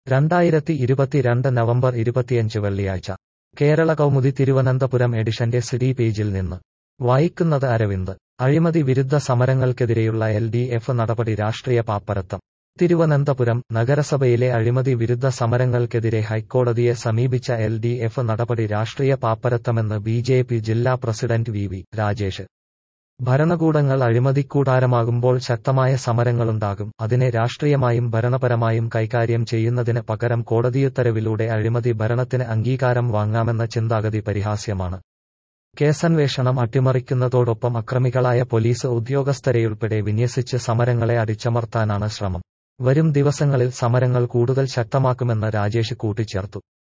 രണ്ടായിരത്തി ഇരുപത്തിരണ്ട് നവംബർ ഇരുപത്തിയഞ്ച് വെള്ളിയാഴ്ച കേരള കൗമുദി തിരുവനന്തപുരം എഡിഷന്റെ സിഡി പേജിൽ നിന്ന് വായിക്കുന്നത് അരവിന്ദ് അഴിമതി വിരുദ്ധ സമരങ്ങൾക്കെതിരെയുള്ള എൽ ഡി എഫ് നടപടി രാഷ്ട്രീയ പാപ്പരത്തം തിരുവനന്തപുരം നഗരസഭയിലെ അഴിമതി വിരുദ്ധ സമരങ്ങൾക്കെതിരെ ഹൈക്കോടതിയെ സമീപിച്ച എൽ ഡി എഫ് നടപടി രാഷ്ട്രീയ പാപ്പരത്തമെന്ന് ബി ജെ പി ജില്ലാ പ്രസിഡന്റ് വി വി രാജേഷ് ഭരണകൂടങ്ങൾ അഴിമതിക്കൂടാരമാകുമ്പോൾ ശക്തമായ സമരങ്ങളുണ്ടാകും അതിനെ രാഷ്ട്രീയമായും ഭരണപരമായും കൈകാര്യം ചെയ്യുന്നതിന് പകരം കോടതിയുത്തരവിലൂടെ അഴിമതി ഭരണത്തിന് അംഗീകാരം വാങ്ങാമെന്ന ചിന്താഗതി പരിഹാസ്യമാണ് കേസന്വേഷണം അട്ടിമറിക്കുന്നതോടൊപ്പം അക്രമികളായ പോലീസ് ഉദ്യോഗസ്ഥരെയുൾപ്പെടെ വിന്യസിച്ച് സമരങ്ങളെ അടിച്ചമർത്താനാണ് ശ്രമം വരും ദിവസങ്ങളിൽ സമരങ്ങൾ കൂടുതൽ ശക്തമാക്കുമെന്ന് രാജേഷ് കൂട്ടിച്ചേർത്തു